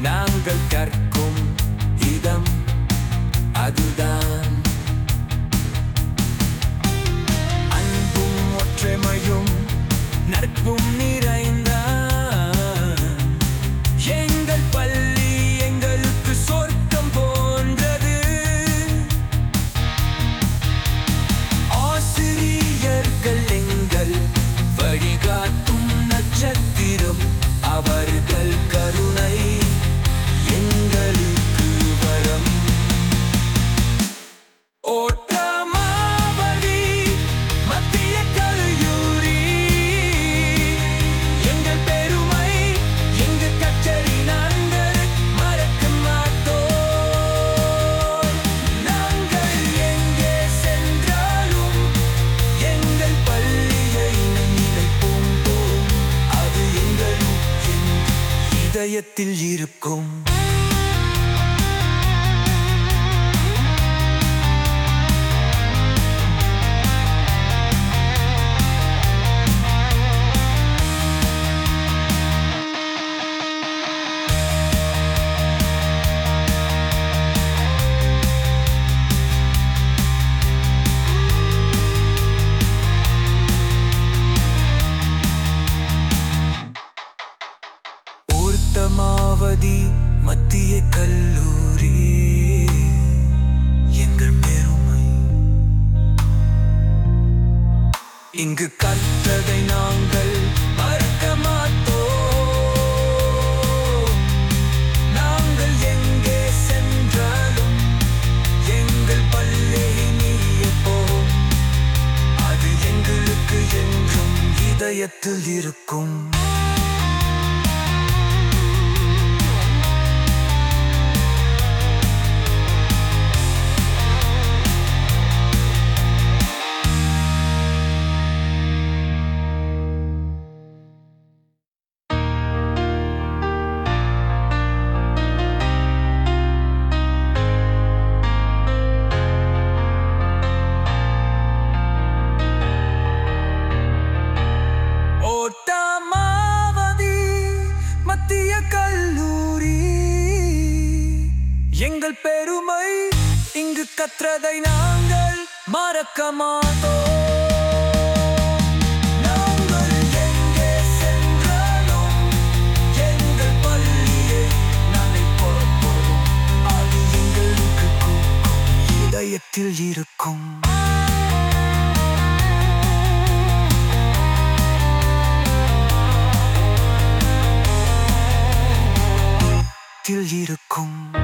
நாங்கள் கற்கும் இடம் அதுதான் அன்பும் ஒற்றுமையும் நட்பும் நிறைந்த எங்கள் பள்ளி எங்களுக்கு சொர்க்கம் போன்றது ஆசிரியர்கள் எங்கள் வழிகாட்டும் நட்சத்திரம் அவர்கள் கருணை எங்களுக்கு வரம் ஓட்டமாவடி மத்திய கல்லூரி எங்கள் பெருமை எங்கள் கச்சேரி நாங்கள் மறக்க மாட்டோம் நாங்கள் எங்கே சென்றாலும் எங்கள் பள்ளியை நினைப்போம் போம். அது எங்கள் இதயத்தில் இருக்கும் ஊர்த்தமாவதி மத்திய கல்லூரி எங்கள் பெருமை இங்கு கற்றதை நாங்கள் மறக்க மாட்டோம் நாங்கள் எங்கே சென்றாலும் எங்கள் பள்ளியை நீயப்போம் அது எங்களுக்கு என்றும் இதயத்தில் இருக்கும் ஓட்டமாவதி மத்திய கல்லூரி எங்கள் பெருமை இங்கு கற்றதை நாங்கள் மறக்க மாட்டோம் நாங்கள் எங்கே சென்றாலும் எங்கள் பள்ளியை நினைப்போம். அது எங்களுக்கு இதயத்தில் இருக்கும் இருக்கும்